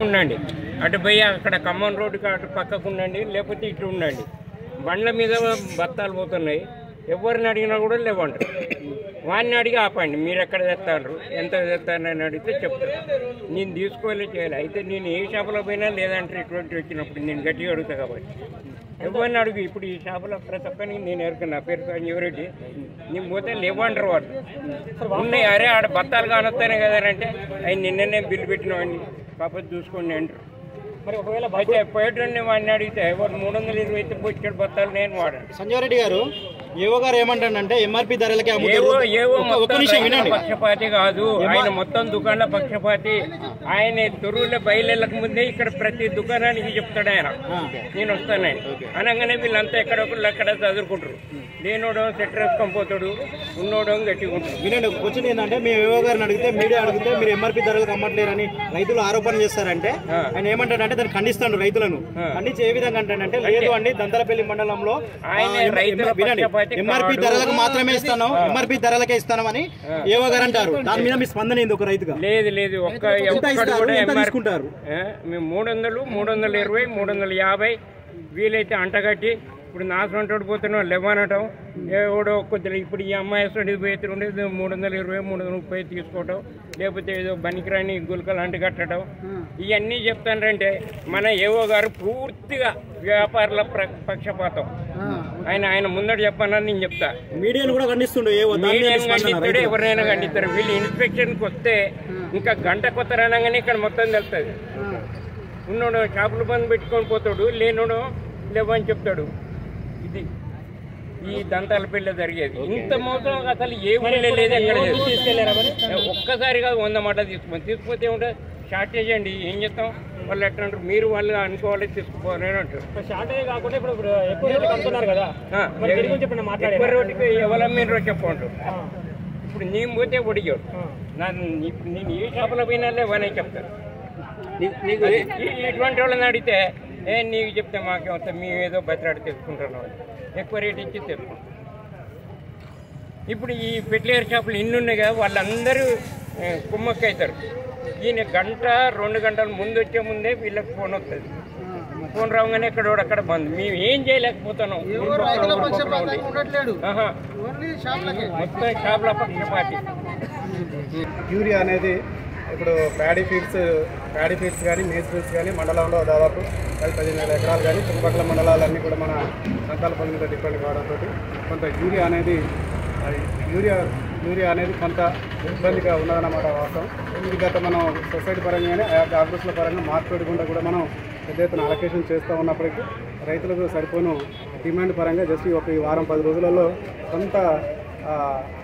ఉండండి అటు పోయి అక్కడ ఖమ్మం రోడ్డుకి అటు పక్కకు ఉండండి లేకపోతే ఇటు ఉండండి బండ్ల మీద బత్తాలు పోతున్నాయి ఎవరిని అడిగినా కూడా లేవంటారు వాడిని అడిగి ఆపండి మీరు ఎక్కడ తెస్తారు ఎంత తెస్తారు అని అడిగితే చెప్తారు నేను తీసుకోలే చేయాలి అయితే నేను ఏ షాపులో పోయినా లేదంటే ఇటువంటి వచ్చినప్పుడు నేను గట్టిగా అడుగుతా కాబట్టి ఎవరిని అడుగు ఇప్పుడు ఈ షాపులో ప్రతి ఒక్కరికి నేను ఎరుకున్నా నా పేరు సంజీవరెడ్డి నేను పోతే లేవంటారు వాళ్ళు ఉన్నాయి అరే ఆడ బత్తాలు కానొస్తానే కదా అంటే అవి నిన్ననే బిల్లు పెట్టినవాడిని కాకపోతే చూసుకోండి అంటారు మరి ఒకవేళ అయితే పోయేటండి వాడిని అడిగితే వాడు మూడు వందల ఇరవై అయితే బొచ్చాడు బత్తాలు నేను వాడాను సంజయ్ రెడ్డి గారు ఏవో గారు ఏమంటాడంటే ఎంఆర్పి ధరలకి ఏవో అమ్ముతారు ఏవో ఒక్క- ఒక్క మొత్తం నిమిషం రైతుల వినండి పక్షపాతి కాదు ఆయన మొత్తం దుకాణాల పక్షపాతి ఆయన తొరువుల బయలులకు ముందే ఇక్కడ ప్రతి దుకాణానికి చెప్తాడు ఆయన నేను వస్తానని అనగానే వీళ్ళంతా ఎక్కడొకళ్ళు అక్కడ చదువుకుంటారు లేనోడో సెట్ వేసుకొని పోతాడు ఉన్నోడో గట్టిగా ఉంటాడు వినండి క్వశ్చన్ ఏంటంటే మేము ఏవో గారిని అడిగితే మీడియా అడిగితే మీరు ఎంఆర్పి ధరలకు అమ్మట్లేరని రైతులు ఆరోపణ చేస్తారంటే ఆయన ఏమంటాడంటే దాన్ని ఖండిస్తాడు రైతులను ఖండించి ఏ విధంగా అంటాడంటే లేదు అండి దంతలపల్లి మండలంలో ఆయన ఆ, ఎం- రైతుల ఎం- వినండి పక్షపాతి ఎంఆర్పి కాడు. ధరలకు మాత్రమే ఇస్తాను ఎంఆర్పి ధరలకే ఇస్తాను అని ఏవో గారు అంటారు దాని మీద మీ స్పందన ఏంది ఒక రైతుగా లేదు లేదు ఒక్క ఎంత ఒక్కడు ఇస్తారు? కూడా ఎంత MRP తీసుకుంటారు? ఏ? మేము మూడు వందలు మూడు వందల ఇరవై మూడు వందల యాభై వీలైతే అంటగట్టి ఇప్పుడు నా సొంటోడు పోతున్నాం లెవనటం ఎవడో కొద్దిగా ఇప్పుడు ఈ అమ్మాయి సొంటి పోయి ఉండేది మూడు వందల ఇరవై మూడు వందల ముప్పై తీసుకోవటం లేకపోతే ఏదో బనికిరాని గుల్కలు అంటు కట్టడం ఇవన్నీ చెప్తానంటే మన ఏవో గారు పూర్తిగా వ్యాపారుల ప్ర- పక్షపాతం ఆయన ఆయన ముందట చెప్పానని నేను చెప్తా మీడియాను కూడా ఖండిస్తుండే ఏవో దాని మీద మీ మీడియం స్పందన ఖండిస్తాడు రైతులు. ఎవరినైనా ఖండిస్తారు వీళ్ళు ఇన్స్పెక్షన్కి వస్తే ఇంకా గంట కొత్త రానగానే ఇక్కడ మొత్తం తెలుస్తుంది ఉన్నోడు షాపులు బంద్ పెట్టుకొని పోతాడు లేనోడు లేవని చెప్తాడు ఇది ఈ దంతాల పిల్ల జరిగేది ఇంత మోసం అసలు ఏ ఊళ్ళో లేదు ఎక్కడ లేదు. ఒక్కసారి కాదు వంద మాట తీసుకుని తీసుకుపోతే ఉంటుంది షార్టేజ్ అండి ఏం చేస్తాం వాళ్ళు ఎట్లా అంటారు మీరు వాళ్ళు అనుకోవాలి తీసుకుపోవాలని అంటారు షార్టేజ్ కాకుండా ఇప్పుడు ఎక్కువ రేట్లకు అమ్ముతున్నారు కదా ఆ, మరి దీని గురించి ఎప్పుడైనా మాట్లాడారా? ఎక్కువ రోడ్డుకి ఎవరు మీరు చెప్పండి ఇప్పుడు నేను పోతే ఒడిగాడు నన్ను ఇప్పుడు నేను ఏ షాపులో పోయినా లేవనే చెప్తాను అది ఈ- ఇటువంటి వాళ్ళని అడిగితే ఏ నీకు చెప్తే మాకేమవుతా మేము ఏదో బతిరాడి తెచ్చుకుంటున్నాం ఎక్కువ రేట్ ఇచ్చి తెచ్చుకుంటాం ఇప్పుడు ఈ ఫెర్టిలైజర్ షాపులు ఇన్ని ఉన్నాయి కదా వాళ్ళందరూ ఏ, కుమ్మక్క అవుతారు ఈయన గంట రెండు గంటల ముందు వచ్చే ముందే వీళ్ళకి ఫోన్ వస్తుంది ఫోన్ రాగానే ఎక్కడ అక్కడ బంద్ మేము ఏం చేయలేకపోతున్నాం ఊరుకోకుండా ఉండి. ఆహా. మొత్తం షాపుల పక్షపాతి యూరియా అనేది ఇప్పుడు ప్యాడీ ఫీల్డ్స్ ప్యాడీ ఫీల్డ్స్ కానీ మేజ్ ఫీల్డ్స్ కానీ మండలంలో దాదాపు పది పదిహేను వేల ఎకరాలు కానీ చుట్టుపక్కల మండలాలన్నీ కూడా మన సంతాలపల్లి మీద డిపెండ్ కావడంతో కొంత యూరియా అనేది అది యూరియా యూరియా అనేది కొంత ఇబ్బందిగా ఉన్నదన్నమాట వాస్తవం ఇది గత మనం సొసైటీ పరంగానే ఆఫీసుల పరంగా మార్కెట్ గుండా కూడా మనం పెద్ద ఎత్తున అలొకేషన్ చేస్తూ ఉన్నప్పటికీ రైతులకు సరిపోను డిమాండ్ పరంగా జస్ట్ ఈ ఒక ఈ వారం పది రోజులలో కొంత ఆ,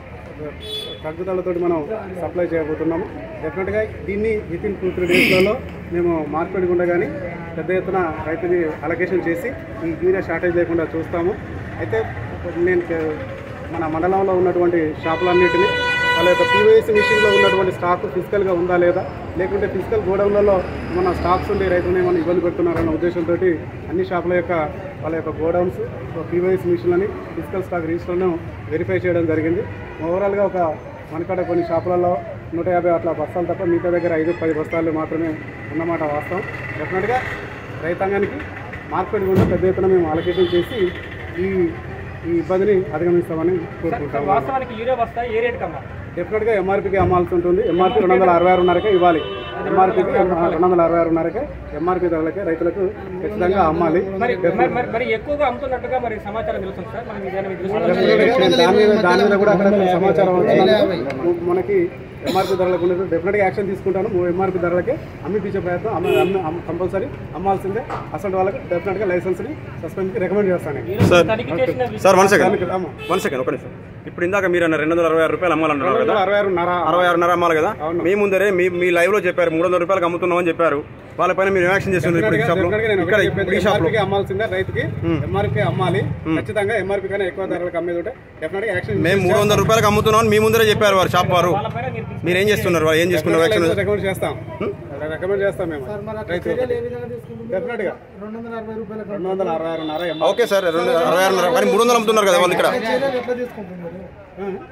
తగ్గుదలతో మనం సప్లై చేయబోతున్నాము డెఫినెట్గా దీన్ని విత్ ఇన్ టూ త్రీ డేస్లలో మేము మార్కెట్ గుండా కానీ పెద్ద ఎత్తున రైతుని అలొకేషన్ చేసి ఈ యూరియా షార్టేజ్ లేకుండా చూస్తాము అయితే నేను కే- మన మండలంలో ఉన్నటువంటి షాపులన్నింటినీ వాళ్ళ యొక్క పీవైసీ మిషన్లో ఉన్నటువంటి స్టాక్ ఫిజికల్గా ఉందా లేదా లేకుంటే ఫిజికల్ గోడౌన్లలో మన స్టాక్స్ ఉండి రైతులను ఏమైనా ఇబ్బంది పెడుతున్నారన్న ఉద్దేశంతో అన్ని షాపుల యొక్క వాళ్ళ యొక్క గోడౌన్స్ పీవైసీ మిషన్లని ఫిజికల్ స్టాక్ రిజిస్టర్ను వెరిఫై చేయడం జరిగింది ఓవరాల్గా ఒక మనకాడ కొన్ని షాపులలో నూట యాభై అట్లా బస్తాలు తప్ప మిగతా దగ్గర ఐదు పది బస్తాలు మాత్రమే ఉన్నమాట వాస్తవం డెఫినెట్గా రైతాంగానికి మార్కెట్ గుండా పెద్ద ఎత్తున మేము అలొకేషన్ చేసి ఈ ఈ ఇబ్బందిని అధిగమిస్తామని కోరుకుంటాము వాస్తవానికి యూరియా బస్తా ఏ రేట్ కమ్మా డెఫినెట్గా ఎంఆర్పీకి అమ్మాల్సి ఉంటుంది ఎంఆర్పీ రెండు వందల అరవై ఆరున్నరకే ఇవ్వాలి ఎంఆర్పీకి రెండు వందల అరవై ఆరున్నరకే ఎంఆర్పీ ధరలకే రైతులకు ఖచ్చితంగా అమ్మాలి మరి మరి- మరి మరి ఎక్కువగా అమ్ముతున్నట్టుగా మరి సమాచారం తెలుస్తుంది సార్ మనం ఇదేనా మీకు తెలుసు డెఫినెట్గా దాని మీద దాని మీద కూడా అక్కడ సమాచారం వచ్చినందుకు మనకి ఎంఆర్పీ ధరలకు ఉండదు డెఫినెట్గా యాక్షన్ తీసుకుంటాను ఎంఆర్పీ ధరలకే అమ్మిపించే ప్రయత్నం అమ్మ అమ్మ- అమ్మ కంపల్సరీ అమ్మాల్సిందే అసలు వాళ్ళకి డెఫినెట్గా లైసెన్స్ని సస్పెండ్కి రికమెండ్ చేస్తాను సార్ తనిఖీ చేసిన సార్ వన్ సెకండ్ దానికి అమ్మ వన్ సెకండ్ ఒక నిమిషం ఇప్పుడు ఇందాక మీరు అన్న రెండు వందల అరవై ఆరు రూపాయలు అమ్మాలన్నారు రెండు కదా వందల అరవై ఆరున్నర అరవై ఆరున్నర అమ్మాలి కదా మీ ముందరే మీ మీ లైవ్ లో చెప్పారు మూడు వందల రూపాయలకు అమ్ముతున్నాం అని చెప్పారు వాళ్ళపైన మీరు యాక్షన్ చేస్తున్నారు ఇప్పుడు ఈ షాప్ లో డెఫినెట్గా నేను ఇక్కడ ఒకటే ఇప్పుడు చెప్పేది ఈ షాప్ లో ఎంఆర్పీకి అమ్మాల్సిందే రైతుకి ఎంఆర్పీ అమ్మాలి ఖచ్చితంగా ఎంఆర్పీ కన్నా ఎక్కువ ధరలకు అమ్మేది ఉంటే డెఫినెట్గా యాక్షన్ మేము మూడు వందల రూపాయలకు అమ్ముతున్నాం అని మీ ముందరే చెప్పారు వారు షాప్ వారు మీరు ఏం చేస్తున్నారు వాళ్ళు ఏం చేసుకున్నారు యాక్షన్ రికమెండ్ చేస్తాం రికమెండ్ చేస్తాం మేము రైతు డెఫినెట్ గా రెండు వందల అరవై ఆరున్నర ఓకే సార్ రెండు అరవై ఆరున్నర కానీ మూడు వందలు అమ్ముతున్నారు కదా వాళ్ళు ఇక్కడ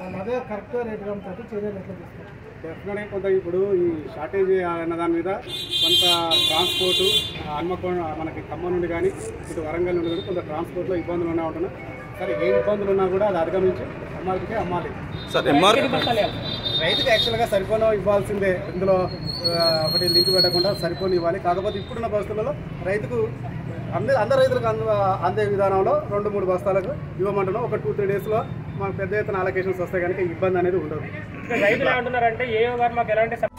అదే కరెక్ట్గా రేటుగా ఉంటుంది చర్యలు ఎట్లా తీస్తారు డెఫినెట్గా కొంత ఇప్పుడు ఈ షార్టేజ్ అన్న దాని మీద కొంత ట్రాన్స్పోర్ట్ హన్మకొండ మనకి ఖమ్మం నుండి కానీ ఇటు వరంగల్ నుండి కానీ కొంత ట్రాన్స్పోర్ట్లో ఇబ్బందులు ఉన్నా ఉంటున్నాయి సరే ఏ ఇబ్బందులు ఉన్నా కూడా అది అధిగమించి ఎంఆర్పీకే అమ్మాలి సార్ ఎంఆర్ రైతుకి యాక్చువల్గా సరిపోను ఇవ్వాల్సిందే ఇందులో ఆ, ఒకటి లింక్ పెట్టకుండా సరిపోని ఇవ్వాలి కాకపోతే ఇప్పుడున్న పరిస్థితులలో రైతుకు అందరి అందరు రైతులకు అంద అందే విధానంలో రెండు మూడు బస్తాలకు ఇవ్వమంటున్నాం ఒక టూ త్రీ డేస్లో మాకు పెద్ద ఎత్తున అలొకేషన్స్ వస్తే కనుక ఇబ్బంది అనేది ఉండదు రైతులు ఏమంటున్నారంటే ఏ గారు మాకు ఎలాంటి